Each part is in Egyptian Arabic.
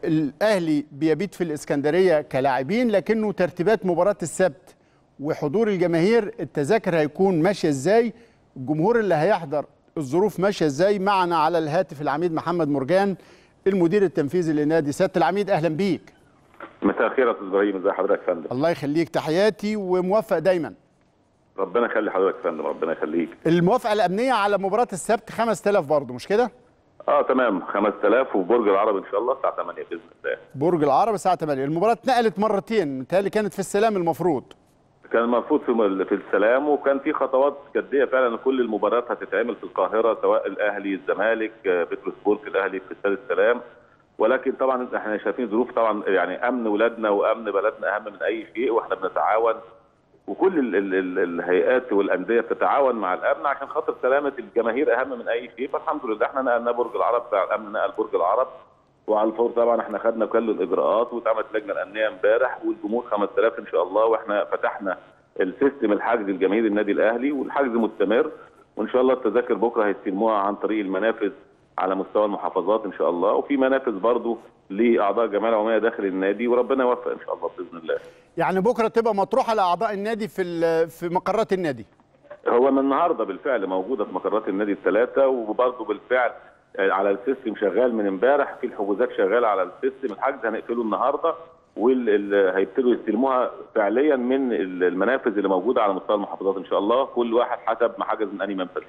الاهلي بيبيت في الاسكندريه كلاعبين لكنه ترتيبات مباراه السبت وحضور الجماهير التذاكر هيكون ماشيه ازاي الجمهور اللي هيحضر الظروف ماشيه ازاي معنا على الهاتف العميد محمد مرجان المدير التنفيذي لنادي سياده العميد اهلا بيك مساء الخير يا استاذ ابراهيم ازي حضرتك يا فندم الله يخليك تحياتي وموفق دايما ربنا يخلي حضرتك يا فندم ربنا يخليك الموافقه الامنيه على مباراه السبت 5000 برضه مش كده اه تمام 5000 وفي برج العرب ان شاء الله الساعه 8 باذن الله برج العرب الساعه 8 المباراه اتنقلت مرتين متهيألي كانت في السلام المفروض كان المفروض في في السلام وكان في خطوات جديه فعلا كل المباريات هتتعمل في القاهره سواء الاهلي الزمالك بتروسبورت الاهلي في استاد السلام ولكن طبعا احنا شايفين ظروف طبعا يعني امن ولادنا وامن بلدنا اهم من اي شيء واحنا بنتعاون وكل ال ال ال الهيئات والانديه بتتعاون مع الامن عشان خاطر سلامه الجماهير اهم من اي شيء فالحمد لله احنا نقلنا برج العرب بتاع الامن نقل برج العرب وعلى الفور طبعا احنا خدنا كل الاجراءات واتعملت لجنه الامنيه امبارح والجمهور 5000 ان شاء الله واحنا فتحنا السيستم الحجز الجماهير النادي الاهلي والحجز مستمر وان شاء الله التذاكر بكره هيستلموها عن طريق المنافذ على مستوى المحافظات ان شاء الله وفي منافذ برضو لاعضاء الجمعيه العموميه داخل النادي وربنا يوفق ان شاء الله باذن الله. يعني بكره تبقى مطروحه لاعضاء النادي في في مقرات النادي. هو من النهارده بالفعل موجوده في مقرات النادي الثلاثه وبرضه بالفعل على السيستم شغال من امبارح في الحجوزات شغاله على السيستم الحجز هنقفله النهارده وهيبتدوا يستلموها فعليا من المنافذ اللي موجوده على مستوى المحافظات ان شاء الله كل واحد حسب ما حجز من اي منفذ.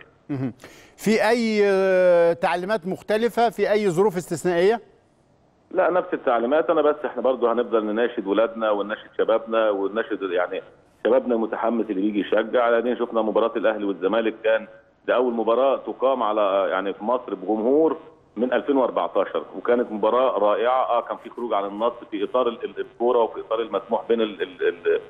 في اي تعليمات مختلفه في اي ظروف استثنائيه؟ لا نفس التعليمات انا بس احنا برضو هنفضل نناشد ولادنا ونناشد شبابنا ونناشد يعني شبابنا المتحمس اللي بيجي يشجع لان شفنا مباراه الاهلي والزمالك كان ده اول مباراه تقام على يعني في مصر بجمهور من 2014 وكانت مباراه رائعه اه كان في خروج عن النص في اطار الكوره وفي اطار المسموح بين ال ال ال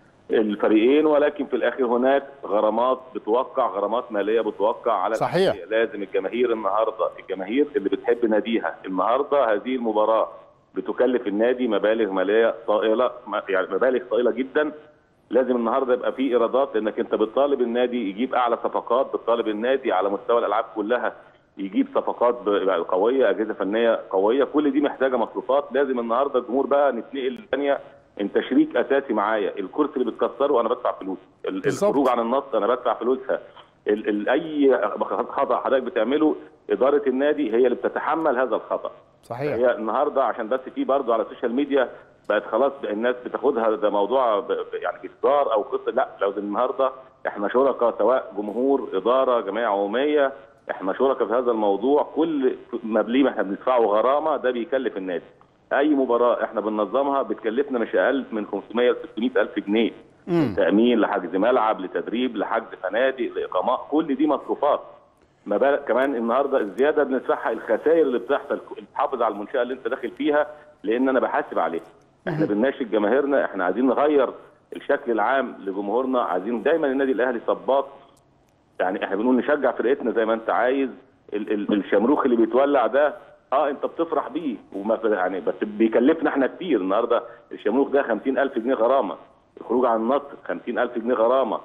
الفريقين ولكن في الاخر هناك غرامات بتوقع غرامات ماليه بتوقع على صحيح الجماهير. لازم الجماهير النهارده الجماهير اللي بتحب ناديها النهارده هذه المباراه بتكلف النادي مبالغ ماليه طائله يعني مبالغ طائله جدا لازم النهارده يبقى في ايرادات لانك انت بتطالب النادي يجيب اعلى صفقات بتطالب النادي على مستوى الالعاب كلها يجيب صفقات قويه اجهزه فنيه قويه كل دي محتاجه مصروفات لازم النهارده الجمهور بقى نتنقل ثانيه انت شريك اساسي معايا الكرسي اللي بتكسره انا بدفع فلوس الخروج عن النص انا بدفع فلوسها ال ال اي خطا حضرتك بتعمله اداره النادي هي اللي بتتحمل هذا الخطا صحيح هي النهارده عشان بس في برضه على السوشيال ميديا بقت خلاص الناس بتاخدها ده موضوع يعني بهزار او قصه لا لازم النهارده احنا شركاء سواء جمهور اداره جمعيه عموميه احنا شركاء في هذا الموضوع كل مبلغ احنا بندفعه غرامه ده بيكلف النادي اي مباراه احنا بننظمها بتكلفنا مش اقل من 500 ل 600 الف جنيه من تامين لحجز ملعب لتدريب لحجز فنادق لاقامات كل دي مصروفات ما بالك كمان النهارده الزياده بندفعها الخسائر اللي بتحصل تحافظ على المنشاه اللي انت داخل فيها لان انا بحاسب عليها احنا بنناشد جماهيرنا احنا عايزين نغير الشكل العام لجمهورنا عايزين دايما النادي الاهلي صباط يعني احنا بنقول نشجع فرقتنا زي ما انت عايز ال ال الشمروخ اللي بيتولع ده اه انت بتفرح بيه وما يعني بس بيكلفنا احنا كتير النهارده الشمروخ ده 50000 جنيه غرامه الخروج عن النص 50000 جنيه غرامه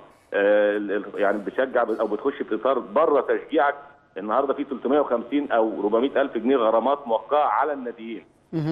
آه يعني بتشجع او بتخش في اطار بره تشجيعك النهارده في 350 او 400000 جنيه غرامات موقعه على الناديين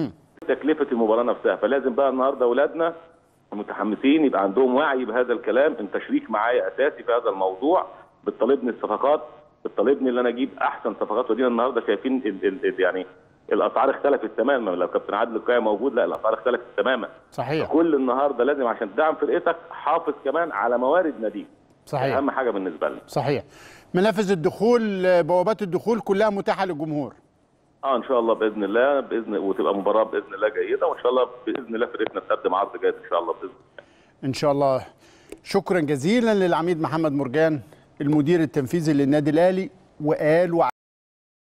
تكلفه المباراه نفسها فلازم بقى النهارده اولادنا المتحمسين يبقى عندهم وعي بهذا الكلام انت شريك معايا اساسي في هذا الموضوع بتطالبني الصفقات بتطالبني ان انا اجيب احسن صفقات ودينا النهارده شايفين ال ال ال يعني الاسعار اختلفت تماما لو كابتن عادل القيعي موجود لا الاسعار اختلفت تماما صحيح كل النهارده لازم عشان تدعم فرقتك حافظ كمان على موارد ناديك صحيح اهم حاجه بالنسبه لنا صحيح منافذ الدخول بوابات الدخول كلها متاحه للجمهور اه ان شاء الله باذن الله باذن وتبقى مباراه باذن الله جيده وان شاء الله باذن الله فرقتنا تقدم عرض جيد ان شاء الله باذن الله ان شاء الله شكرا جزيلا للعميد محمد مرجان المدير التنفيذي للنادي الاهلي وقال وعد